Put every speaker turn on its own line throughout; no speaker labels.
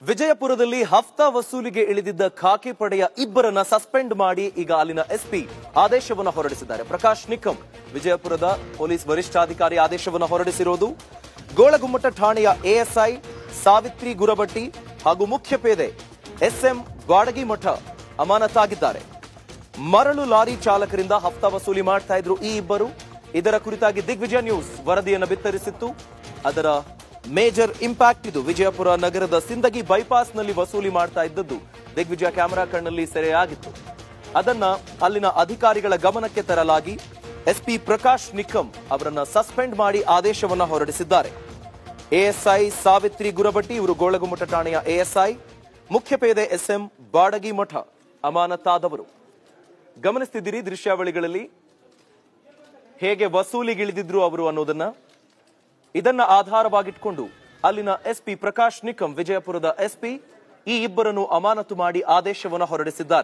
ವಿಜಯಪುರದಲ್ಲಿ ಹಫ್ತಾ ವಸೂಲಿಗೆ ಇಳಿದಿದ್ದ ಖಾಕಿ ಪಡೆಯ ಇಬ್ಬರನ್ನ ಸಸ್ಪೆಂಡ್ ಮಾಡಿ ಈಗ ಅಲ್ಲಿನ ಎಸ್ಪಿ ಆದೇಶವನ್ನು ಹೊರಡಿಸಿದ್ದಾರೆ ಪ್ರಕಾಶ್ ನಿಕಂ ವಿಜಯಪುರದ ಪೊಲೀಸ್ ವರಿಷ್ಠಾಧಿಕಾರಿ ಆದೇಶವನ್ನು ಹೊರಡಿಸಿರೋದು ಗೋಳಗುಮ್ಮಟ ಠಾಣೆಯ ಎಎಸ್ಐ ಸಾವಿತ್ರಿ ಗುರಬಟ್ಟಿ ಹಾಗೂ ಮುಖ್ಯ ಪೇದೆ ಎಸ್ಎಂ ಬಾಡಗಿ ಮಠ ಅಮಾನತಾಗಿದ್ದಾರೆ ಮರಳು ಲಾರಿ ಚಾಲಕರಿಂದ ಹಫ್ತಾ ವಸೂಲಿ ಮಾಡ್ತಾ ಇದ್ರು ಈ ಇಬ್ಬರು ಇದರ ಕುರಿತಾಗಿ ದಿಗ್ವಿಜಯ ನ್ಯೂಸ್ ವರದಿಯನ್ನು ಬಿತ್ತರಿಸಿತ್ತು ಅದರ ಮೇಜರ್ ಇಂಪ್ಯಾಕ್ಟ್ ಇದು ವಿಜಯಪುರ ನಗರದ ಸಿಂದಗಿ ಬೈಪಾಸ್ನಲ್ಲಿ ವಸೂಲಿ ಮಾಡ್ತಾ ಇದ್ದದ್ದು ದಿಗ್ವಿಜಯ ಕ್ಯಾಮೆರಾ ಕಣ್ಣಲ್ಲಿ ಸೆರೆಯಾಗಿತ್ತು ಅದನ್ನ ಅಲ್ಲಿನ ಅಧಿಕಾರಿಗಳ ಗಮನಕ್ಕೆ ತರಲಾಗಿ ಎಸ್ಪಿ ಪ್ರಕಾಶ್ ನಿಕ್ಕಂ ಅವರನ್ನ ಸಸ್ಪೆಂಡ್ ಮಾಡಿ ಆದೇಶವನ್ನ ಹೊರಡಿಸಿದ್ದಾರೆ ಎಎಸ್ಐ ಸಾವಿತ್ರಿ ಗುರಬಟ್ಟಿ ಇವರು ಗೋಳಗುಮಠ ಠಾಣೆಯ ಎಎಸ್ಐ ಮುಖ್ಯ ಪೇದೆ ಎಸ್ಎಂ ಬಾಡಗಿ ಮಠ ಅಮಾನತಾದವರು ಗಮನಿಸ್ತಿದ್ದೀರಿ ದೃಶ್ಯಾವಳಿಗಳಲ್ಲಿ ಹೇಗೆ ವಸೂಲಿಗಿಳಿದಿದ್ರು ಅವರು ಅನ್ನೋದನ್ನ ಇದನ್ನ ಆಧಾರವಾಗಿಟ್ಕೊಂಡು ಅಲ್ಲಿನ ಎಸ್ಪಿ ಪ್ರಕಾಶ್ ನಿಕಂ ವಿಜಯಪುರದ ಎಸ್ಪಿ ಈ ಇಬ್ಬರನ್ನು ಅಮಾನತು ಮಾಡಿ ಆದೇಶವನ್ನು ಹೊರಡಿಸಿದ್ದಾರೆ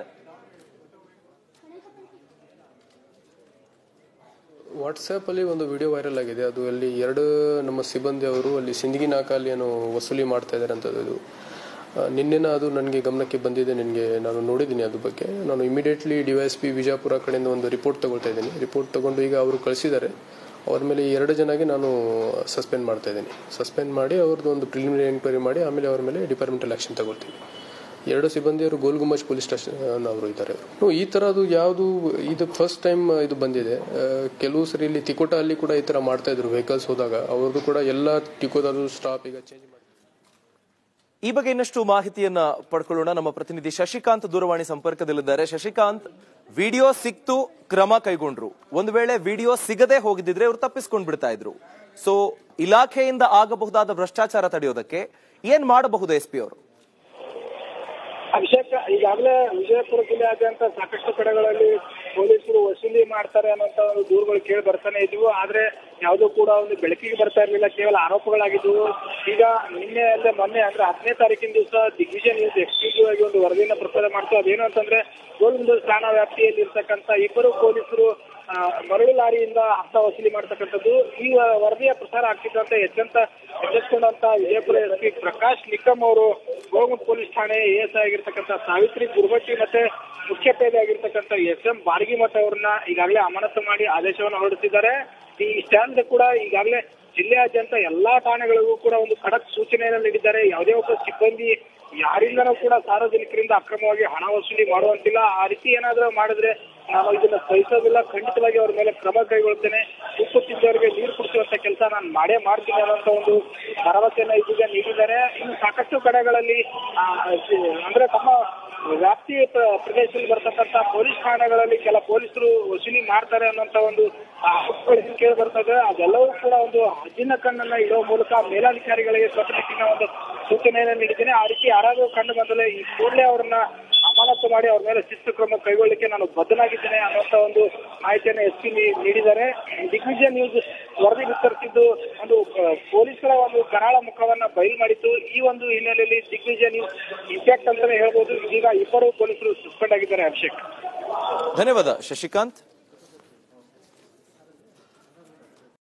ವಾಟ್ಸಪ್ಪಲ್ಲಿ ಒಂದು ವಿಡಿಯೋ ವೈರಲ್ ಆಗಿದೆ ಅದು ಅಲ್ಲಿ ಎರಡು ನಮ್ಮ ಸಿಬ್ಬಂದಿ ಅವರು ಅಲ್ಲಿ ಸಿಂದಗಿ ನಾಕಲ್ಲಿ ಏನೋ ವಸೂಲಿ ಮಾಡ್ತಾ ಇದ್ದಾರೆ ಅಂತದ್ದು ಆ, ನಿನ್ನೆನ ಅದು ನನಗೆ ಗಮನಕ್ಕೆ ಬಂದಿದೆ ನಿನಗೆ ನಾನು ನೋಡಿದ್ದೀನಿ ಅದ್ರ ಬಗ್ಗೆ ನಾನು immediately D Y S P Vijayapura ಕಡೆಯಿಂದ ಒಂದು ರಿಪೋರ್ಟ್ ತಗೊಳ್ತಾ ಇದ್ದೀನಿ ರಿಪೋರ್ಟ್ ತಗೊಂಡು ಈಗ ಅವರು ಕಳಿಸಿದ್ದಾರೆ ಅವ್ರ ಮೇಲೆ ಈ ಎರಡು ಜನಗೆ ನಾನು ಸಸ್ಪೆಂಡ್ ಮಾಡ್ತಾ ಇದ್ದೀನಿ ಸಸ್ಪೆಂಡ್ ಮಾಡಿ ಅವ್ರದ್ದು ಒಂದು ಪ್ರಿಲಿಮಿನರಿ ಎಂಕ್ವೈರಿ ಮಾಡಿ ಆಮೇಲೆ ಅವ್ರ ಮೇಲೆ ಡಿಪಾರ್ಟ್ಮೆಂಟಲ್ ಆಕ್ಷನ್ ತಗೊಳ್ತೀನಿ ಎರಡು ಸಿಬ್ಬಂದಿಯವರು ಗೋಲ್ ಗುಮ್ಮಚ್ ಪೊಲೀಸ್ ಸ್ಟೇಷನ್ ಅವರು ಇದ್ದಾರೆ ಅವರು ಈ ಥರದ್ದು ಯಾವುದು ಇದು ಫಸ್ಟ್ ಟೈಮ್ ಇದು ಬಂದಿದೆ ಆ, ಕೆಲವು ಸರಿ ಇಲ್ಲಿ ತಿಕೋಟ ಅಲ್ಲಿ ಕೂಡ ಈ ಥರ ಮಾಡ್ತಾ ಇದ್ರು ವೆಹಿಕಲ್ಸ್ ಹೋದಾಗ ಅವ್ರದ್ದು ಕೂಡ ಎಲ್ಲ ಟಿಕೋದಲ್ಲೂ ಸ್ಟಾಪ್ ಈಗ ಚೇಂಜ್ ಮಾಡಿ
ಈ ಬಗ್ಗೆ ಇನ್ನಷ್ಟು ಮಾಹಿತಿಯನ್ನ ಪಡ್ಕೊಳ್ಳೋಣ ನಮ್ಮ ಪ್ರತಿನಿಧಿ ಶಶಿಕಾಂತ್ ದೂರವಾಣಿ ಸಂಪರ್ಕದಲ್ಲಿದ್ದಾರೆ ಶಶಿಕಾಂತ್ ವಿಡಿಯೋ ಸಿಕ್ತು ಕ್ರಮ ಕೈಗೊಂಡ್ರು ಒಂದು ವೇಳೆ ವಿಡಿಯೋ ಸಿಗದೆ ಹೋಗಿದ್ದಿದ್ರೆ ಇವರು ತಪ್ಪಿಸ್ಕೊಂಡ್ ಬಿಡ್ತಾ ಇದ್ರು ಸೊ ಇಲಾಖೆಯಿಂದ ಆಗಬಹುದಾದ ಭ್ರಷ್ಟಾಚಾರ ತಡೆಯೋದಕ್ಕೆ ಏನ್ ಮಾಡಬಹುದು ಎಸ್ ಪಿ ಅವರು
ಅಭಿಷೇಕ್ ಈಗಾಗಲೇ ವಿಜಯಪುರ ಜಿಲ್ಲೆಯಾದ್ಯಂತ ಸಾಕಷ್ಟು ಕಡೆಗಳಲ್ಲಿ ಪೊಲೀಸರು ವಸೂಲಿ ಮಾಡ್ತಾರೆ ಅನ್ನೋಂತ ಒಂದು ದೂರುಗಳು ಕೇಳಿ ಬರ್ತಾನೆ ಇದ್ವು ಆದ್ರೆ ಯಾವುದೂ ಕೂಡ ಒಂದು ಬೆಳಕಿಗೆ ಬರ್ತಾ ಇರಲಿಲ್ಲ ಕೇವಲ ಆರೋಪಗಳಾಗಿದ್ವು ಈಗ ನಿನ್ನೆ ಅಲ್ಲದೆ ಮೊನ್ನೆ ಅಂದ್ರೆ ಹತ್ತನೇ ತಾರೀಕಿನ ದಿವಸ ದಿಗ್ವಿಜಯ ನ್ಯೂಸ್ ಎಕ್ಸ್ಕ್ಲೂಸಿವ್ ಆಗಿ ಒಂದು ವರದಿಯನ್ನ ಪ್ರಸಾರ ಮಾಡ್ತು ಅದೇನು ಅಂತಂದ್ರೆ ಗೋಲ್ಗುಂದ ಠಾಣಾ ವ್ಯಾಪ್ತಿಯಲ್ಲಿ ಇರ್ತಕ್ಕಂಥ ಇಬ್ಬರು ಪೊಲೀಸರು ಆ, ಮರಳು ಲಾರಿಯಿಂದ ಹತ್ತ ವಸೂಲಿ ಮಾಡ್ತಕ್ಕಂಥದ್ದು ಈ ವ- ವರದಿಯ ಪ್ರಸಾರ ಆಗ್ತಿದ್ದಂತೆ ಎಚ್ಚಂತ ಎಚ್ಚೆತ್ಕೊಂಡಂತ ವಿಜಯಪುರ ಎಸ್ ಪಿ ಪ್ರಕಾಶ್ ನಿಕಂ ಅವರು ಗೋಗುಂಟ್ ಪೊಲೀಸ್ ಠಾಣೆ ಎಎಸ್ ಆಗಿರ್ತಕ್ಕಂಥ ಸಾವಿತ್ರಿ ಗುರ್ಬಟ್ಟಿ ಮತ್ತೆ ಮುಖ್ಯ ಪೇದೆ ಆಗಿರ್ತಕ್ಕಂಥ ಎಸ್ ಎಂ ಬಾರ್ಗಿಮಠ ಅವರನ್ನ ಈಗಾಗಲೇ ಅಮಾನತು ಮಾಡಿ ಆದೇಶವನ್ನು ಹೊರಡಿಸಿದ್ದಾರೆ ಈ ಸ್ಟ್ಯಾಂಡ್ ಕೂಡ ಈಗಾಗಲೇ ಜಿಲ್ಲೆಯಾದ್ಯಂತ ಎಲ್ಲಾ ಠಾಣೆಗಳಿಗೂ ಕೂಡ ಒಂದು ಖಡಕ್ ಸೂಚನೆಯನ್ನು ನೀಡಿದ್ದಾರೆ ಯಾವುದೇ ಒಬ್ಬ ಸಿಬ್ಬಂದಿ ಯಾರಿಂದನೂ ಕೂಡ ಸಾರ್ವಜನಿಕರಿಂದ ಅಕ್ರಮವಾಗಿ ಹಣ ವಸೂಲಿ ಮಾಡುವಂತಿಲ್ಲ ಆ ರೀತಿ ಏನಾದ್ರೂ ಮಾಡಿದ್ರೆ ನಾನು ಇದನ್ನ ಸಹಿಸೋದಿಲ್ಲ ಖಂಡಿತವಾಗಿ ಅವ್ರ ಮೇಲೆ ಕ್ರಮ ಕೈಗೊಳ್ತೇನೆ ಉಪ್ಪು ತಿಂದವರಿಗೆ ನೀರು ಕುಡಿಸುವಂತ ಕೆಲಸ ನಾನು ಮಾಡೇ ಮಾಡ್ತೀನಿ ಅನ್ನೋಂತ ಒಂದು ಭರವಸೆಯನ್ನ ಇದೀಗ ನೀಡಿದ್ದಾರೆ ಇನ್ನು ಸಾಕಷ್ಟು ಕಡೆಗಳಲ್ಲಿ ಆ, ಅಂದ್ರೆ ತಮ್ಮ ವ್ಯಾಪ್ತಿ ಪ್ರ- ಪ್ರದೇಶದಲ್ಲಿ ಬರ್ತಕ್ಕಂಥ ಪೊಲೀಸ್ ಠಾಣೆಗಳಲ್ಲಿ ಕೆಲ ಪೊಲೀಸರು ವಸೂಲಿ ಮಾಡ್ತಾರೆ ಅನ್ನೋಂತ ಒಂದು ಆರೋಪಗಳು ಕೇಳಿ ಬರ್ತದೆ ಅದೆಲ್ಲವೂ ಕೂಡ ಒಂದು ಹದ್ದಿನ ಕಣ್ಣನ್ನ ಇಡುವ ಮೂಲಕ ಮೇಲಾಧಿಕಾರಿಗಳಿಗೆ ಕಟ್ಟುನಿಟ್ಟಿನ ಒಂದು ಸೂಚನೆಯನ್ನು ನೀಡಿದ್ದೇನೆ ಆ ರೀತಿ ಯಾರಾದರೂ ಕಂಡು ಬಂದರೆ ಈ ಕೂಡಲೇ ಅವರನ್ನ ಅಮಾನತು ಮಾಡಿ ಅವ್ರ ಮೇಲೆ ಶಿಸ್ತು ಕ್ರಮ ಕೈಗೊಳ್ಳಿಕ್ಕೆ ನಾನು ಬದ್ಧನಾಗಿದ್ದೇನೆ ಅನ್ನುವಂತ ಒಂದು ಮಾಹಿತಿಯನ್ನು ಎಸ್ ಪಿ ನೀಡಿದ್ದಾರೆ ದಿಗ್ವಿಜಯ ನ್ಯೂಸ್ ವರದಿ ವಿಸ್ತರಿಸಿದ್ದು ಒಂದು ಆ, ಪೊಲೀಸರ ಒಂದು ಕರಾಳ ಮುಖವನ್ನ ಬಯಲು ಮಾಡಿತ್ತು ಈ ಒಂದು ಹಿನ್ನೆಲೆಯಲ್ಲಿ ದಿಗ್ವಿಜಯ ನ್ಯೂಸ್ ಇಂಪ್ಯಾಕ್ಟ್ ಅಂತಾನೆ ಹೇಳ್ಬೋದು ಇದೀಗ ಇಬ್ಬರು ಪೊಲೀಸರು ಸಸ್ಪೆಂಡ್ ಆಗಿದ್ದಾರೆ ಅಭಿಷೇಕ್
ಧನ್ಯವಾದ ಶಶಿಕಾಂತ್